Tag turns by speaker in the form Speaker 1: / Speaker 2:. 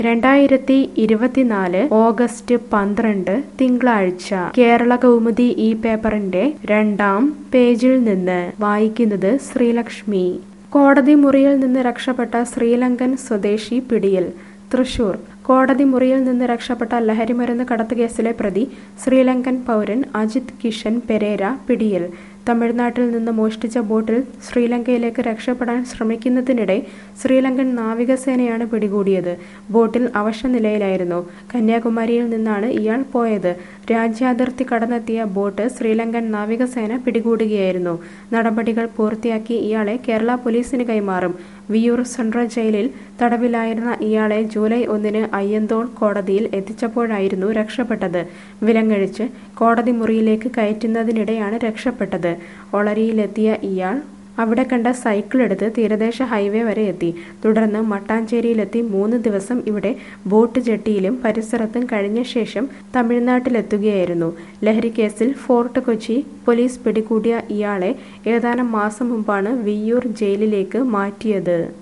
Speaker 1: രണ്ടായിരത്തി ഇരുപത്തിനാല് ഓഗസ്റ്റ് പന്ത്രണ്ട് തിങ്കളാഴ്ച കേരള കൗമുദി ഈ പേപ്പറിന്റെ രണ്ടാം പേജിൽ നിന്ന് വായിക്കുന്നത് ശ്രീലക്ഷ്മി കോടതി മുറിയിൽ നിന്ന് രക്ഷപ്പെട്ട ശ്രീലങ്കൻ സ്വദേശി പിടിയിൽ തൃശൂർ കോടതി മുറിയിൽ നിന്ന് രക്ഷപ്പെട്ട ലഹരിമരുന്ന് കടത്ത് കേസിലെ പ്രതി ശ്രീലങ്കൻ പൗരൻ അജിത് കിഷൻ പെരേര പിടിയിൽ തമിഴ്നാട്ടിൽ നിന്ന് മോഷ്ടിച്ച ബോട്ടിൽ ശ്രീലങ്കയിലേക്ക് രക്ഷപ്പെടാൻ ശ്രമിക്കുന്നതിനിടെ ശ്രീലങ്കൻ നാവികസേനയാണ് പിടികൂടിയത് ബോട്ടിൽ അവശനിലയിലായിരുന്നു കന്യാകുമാരിയിൽ നിന്നാണ് ഇയാൾ പോയത് രാജ്യാതിർത്തി കടന്നെത്തിയ ബോട്ട് ശ്രീലങ്കൻ നാവികസേന പിടികൂടുകയായിരുന്നു നടപടികൾ പൂർത്തിയാക്കി ഇയാളെ കേരള പോലീസിന് കൈമാറും വിയൂർ സെൻട്രൽ ജയിലിൽ തടവിലായിരുന്ന ഇയാളെ ജൂലൈ ഒന്നിന് അയ്യന്തോൾ കോടതിയിൽ എത്തിച്ചപ്പോഴായിരുന്നു രക്ഷപ്പെട്ടത് വിലങ്ങഴിച്ച് കോടതി മുറിയിലേക്ക് കയറ്റുന്നതിനിടെയാണ് രക്ഷപ്പെട്ടത് ഒളരിയിലെത്തിയ ഇയാൾ അവിടെ കണ്ട സൈക്കിൾ എടുത്ത് തീരദേശ ഹൈവേ വരെ എത്തി തുടർന്ന് മട്ടാഞ്ചേരിയിലെത്തി മൂന്ന് ദിവസം ഇവിടെ ബോട്ട് ജെട്ടിയിലും പരിസരത്തും കഴിഞ്ഞ ശേഷം തമിഴ്നാട്ടിലെത്തുകയായിരുന്നു ലഹരി കേസിൽ ഫോർട്ട് കൊച്ചി പോലീസ് പിടികൂടിയ ഇയാളെ ഏതാനും മാസം മുമ്പാണ് വിയ്യൂർ ജയിലിലേക്ക് മാറ്റിയത്